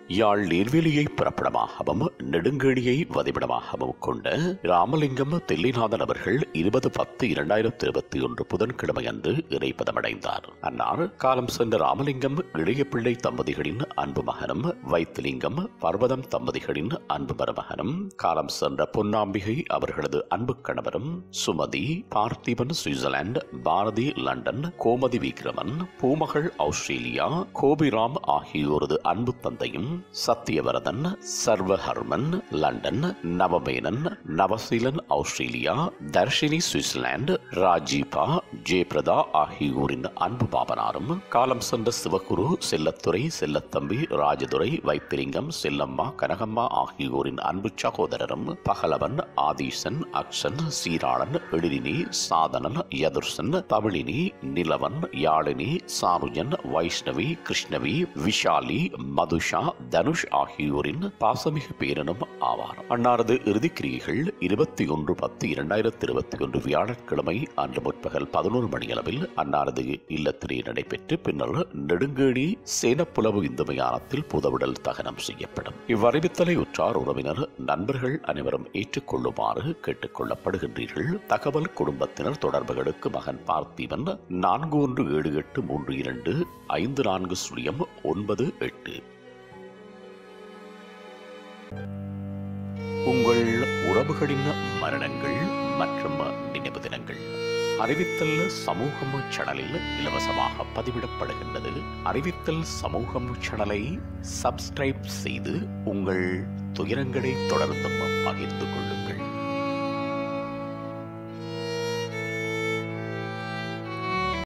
யாழ் நீர்வேலியை பிறப்பிடமாகவும் நெடுங்கேணியை வதிவிடமாகவும் கொண்ட ராமலிங்கம் தெல்லிநாதன் அவர்கள் இருபது பத்து இரண்டாயிரத்தி இருபத்தி ஒன்று புதன்கிழமை அன்று இறைப்பதமடைந்தார் அன்னார் காலம் சென்ற ராமலிங்கம் இளைய பிள்ளை தம்பதிகளின் அன்பு மகனும் வைத்திலிங்கம் பர்வதம் தம்பதிகளின் அன்பு மருமகனும் காலம் சென்ற பொன்னாம்பிகை அவர்களது அன்பு கணவரும் Sumathi Parthiban Switzerland Bharathi London Gomathi Vikraman Poomagal Australia Gopiram ஆகியோரது அன்பு தந்தையும் Sathyavarathan Sarvaharman London Navamenan Navaseelan Australia Dharshini Switzerland Rajeeba Jayaprada ஆகியோரின் அன்பு பாபனாரும் காலம் சென்ற சிவகுரு செல்லத்துறை செல்லத்தம்பி ராஜதுரை வைத்திலிங்கம் செல்லம்மா கனகம்மா ஆகியோரின் அன்பு சகோதரரும் பகலவன் ஆதீசன் அக்ஷன் சீராளன் எழிலினி சாதனன் யதுர்சன் தமிழினி நிலவன் யாழினி சாருஜன் வைஷ்ணவி கிருஷ்ணவி விஷாலி மதுஷா தனுஷ் ஆகியோரின் பாசமிகு பேரனும் ஆவார் அன்னாரது இறுதிக்கிரியைகள் இருபத்தி ஒன்று பத்து இரண்டாயிரத்தி இருபத்தி ஒன்று வியாழக்கிழமை அன்று முற்பகல் பதினோரு மணியளவில் அன்னாரது இல்லத்திலே நடைபெற்று பின்னர் நெடுங்கேணி சேனப்புலவு இந்து மயானத்தில் புதவிடல் தகனம் செய்யப்படும் இவ்வறிவித்தலை உற்றார் உறவினர் நண்பர்கள் அனைவரும் ஏற்றுக்கொள்ளுமாறு கேட்டுக் கொள்ளப்படுகின்றீர்கள் தகவல் குடும்பத்தினர் தொடர்புகளுக்கு மகன் பார்த்திபன் நான்கு ஒன்று ஏழு எட்டு மூன்று இரண்டு ஐந்து நான்கு சுழியம் ஒன்பது எட்டு உங்கள் உறவுகளின் மரணங்கள் மற்றும் நினைவு தினங்கள் அறிவித்தல் சமூகம் சேனலில் இலவசமாக பதிவிடப்படுகின்றது அறிவித்தல் சமூகம் சேனலை சப்ஸ்கிரைப் செய்து உங்கள் துயரங்களை தொடர்ந்தும் பகிர்ந்து கொள்ளுங்கள்